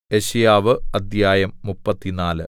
യെശയ്യാവ് അദ്ധ്യായം മുപ്പത്തിനാല്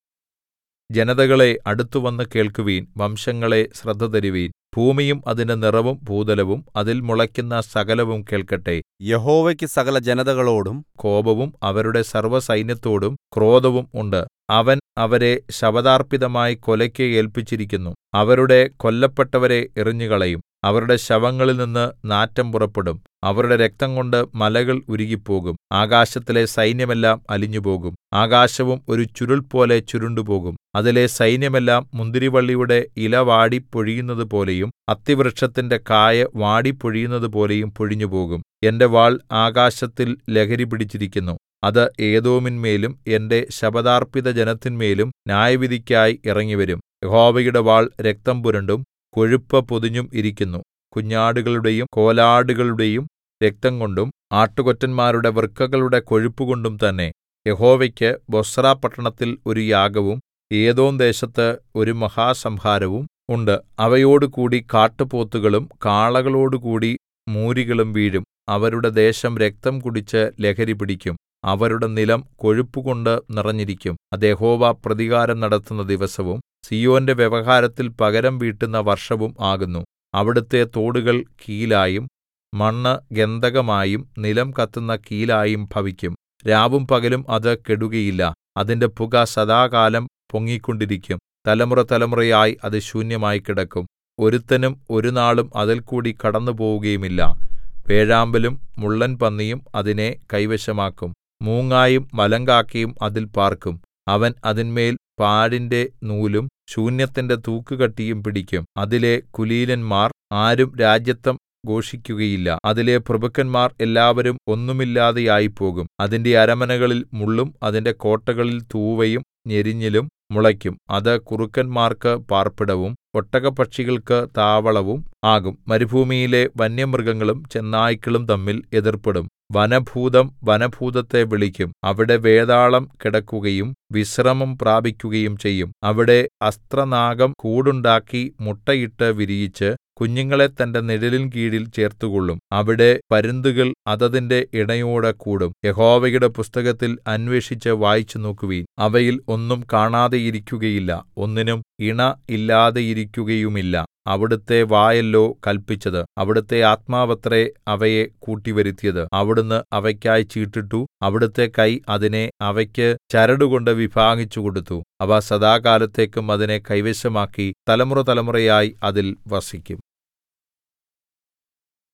ജനതകളേ അടുത്തുവന്ന് കേൾക്കുവിൻ വംശങ്ങളേ ശ്രദ്ധതരുവിൻ ഭൂമിയും അതിന്റെ നിറവും ഭൂതലവും അതിൽ മുളയ്ക്കുന്ന സകലവും കേൾക്കട്ടെ യഹോവയ്ക്ക് സകല ജനതകളോടും കോപവും അവരുടെ സർവ്വസൈന്യത്തോടും ക്രോധവും ഉണ്ട് അവൻ അവരെ ശപഥാർപ്പിതമായി കൊലയ്ക്ക് ഏല്പിച്ചിരിക്കുന്നു അവരുടെ കൊല്ലപ്പെട്ടവരെ എറിഞ്ഞുകളയും അവരുടെ ശവങ്ങളിൽനിന്ന് നാറ്റം പുറപ്പെടും അവരുടെ രക്തംകൊണ്ട് മലകൾ ഉരുകിപ്പോകും ആകാശത്തിലെ സൈന്യമെല്ലാം അലിഞ്ഞുപോകും ആകാശവും ഒരു ചുരുൾപോലെ ചുരുണ്ടുപോകും അതിലെ സൈന്യമെല്ലാം മുന്തിരിവള്ളിയുടെ ഇല വാടി പൊഴിയുന്നതുപോലെയും അത്തിവൃക്ഷത്തിന്റെ കായ് വാടിപ്പൊഴിയുന്നതുപോലെയും പൊഴിഞ്ഞുപോകും എന്റെ വാൾ ആകാശത്തിൽ ലഹരി പിടിച്ചിരിക്കുന്നു അത് ഏദോമിന്മേലും എന്റെ ശപഥാർപ്പിത ജനത്തിന്മേലും ന്യായവിധിക്കായി ഇറങ്ങിവരും യഹോവയുടെ വാൾ രക്തം പുരണ്ടും കൊഴുപ്പ് പൊതിഞ്ഞും ഇരിക്കുന്നു കുഞ്ഞാടുകളുടെയും കോലാടുകളുടെയും രക്തംകൊണ്ടും ആട്ടുകൊറ്റന്മാരുടെ വൃക്കകളുടെ കൊഴുപ്പുകൊണ്ടും തന്നെ യഹോവയ്ക്ക് ബൊസ്ര പട്ടണത്തിൽ ഒരു യാഗവും ഏദോം ദേശത്ത് ഒരു മഹാസംഹാരവും ഉണ്ട് അവയോടുകൂടി കാട്ടുപോത്തുകളും കാളകളോടുകൂടി മൂരികളും വീഴും അവരുടെ ദേശം രക്തം കുടിച്ച് ലഹരി പിടിക്കും അവരുടെ നിലം കൊഴുപ്പുകൊണ്ട് നിറഞ്ഞിരിക്കും അത് യഹോവ പ്രതികാരം നടത്തുന്ന ദിവസവും സീയോന്റെ വ്യവഹാരത്തിൽ പകരം വീട്ടുന്ന വർഷവും ആകുന്നു അവിടുത്തെ തോടുകൾ കീലായും മണ്ണ് ഗന്ധകമായും നിലം കത്തുന്ന കീലായും ഭവിക്കും രാവും പകലും അത് കെടുകയില്ല അതിന്റെ പുക സദാകാലം പൊങ്ങിക്കൊണ്ടിരിക്കും തലമുറതലമുറയായി അത് ശൂന്യമായി കിടക്കും ഒരുത്തനും ഒരുനാളും അതിൽകൂടി കടന്നുപോവുകയുമില്ല വേഴാമ്പലും മുള്ളൻപന്നിയും അതിനെ കൈവശമാക്കും മൂങ്ങായും മലങ്കാക്കയും അതിൽ പാർക്കും അവൻ അതിന്മേൽ പാഴിന്റെ നൂലും ശൂന്യത്തിന്റെ തൂക്കുകട്ടിയും പിടിക്കും അതിലെ കുലീനന്മാർ ആരും രാജത്വം ഘോഷിക്കുകയില്ല അതിലെ പ്രഭുക്കന്മാർ എല്ലാവരും ഒന്നുമില്ലാതെയായിപ്പോകും അതിന്റെ അരമനകളിൽ മുള്ളും അതിന്റെ കോട്ടകളിൽ തൂവയും ഞെരിഞ്ഞിലും മുളയ്ക്കും അത് കുറുക്കന്മാർക്ക് പാർപ്പിടവും ഒട്ടകപ്പക്ഷികൾക്ക് താവളവും ആകും മരുഭൂമിയിലെ വന്യമൃഗങ്ങളും ചെന്നായ്ക്കളും തമ്മിൽ എതിർപ്പെടും വനഭൂതം വനഭൂതത്തെ വിളിക്കും അവിടെ വേതാളം കിടക്കുകയും വിശ്രമം പ്രാപിക്കുകയും ചെയ്യും അവിടെ അസ്ത്രനാഗം കൂടുണ്ടാക്കി മുട്ടയിട്ട് വിരിയിച്ച് കുഞ്ഞുങ്ങളെ തന്റെ നിഴലിൻ കീഴിൽ ചേർത്തുകൊള്ളും അവിടെ പരുന്തുകൾ അതതിന്റെ ഇണയോട് കൂടും യഹോവയുടെ പുസ്തകത്തിൽ അന്വേഷിച്ച് വായിച്ചു നോക്കുവിൻ അവയിൽ ഒന്നും കാണാതെയിരിക്കുകയില്ല ഒന്നിനും ഇണ ഇല്ലാതെയിരിക്കുകയുമില്ല അവിടുത്തെ വായല്ലോ കല്പിച്ചത് അവിടുത്തെ ആത്മാവത്രേ അവയെ കൂട്ടിവരുത്തിയത് അവിടുന്ന് അവയ്ക്കായി ചീട്ടിട്ടു അവിടുത്തെ കൈ അതിനെ അവയ്ക്ക് ചരടുകൊണ്ട് വിഭാഗിച്ചു കൊടുത്തു അവ സദാകാലത്തേക്കും അതിനെ കൈവശമാക്കി തലമുറതലമുറയായി അതിൽ വസിക്കും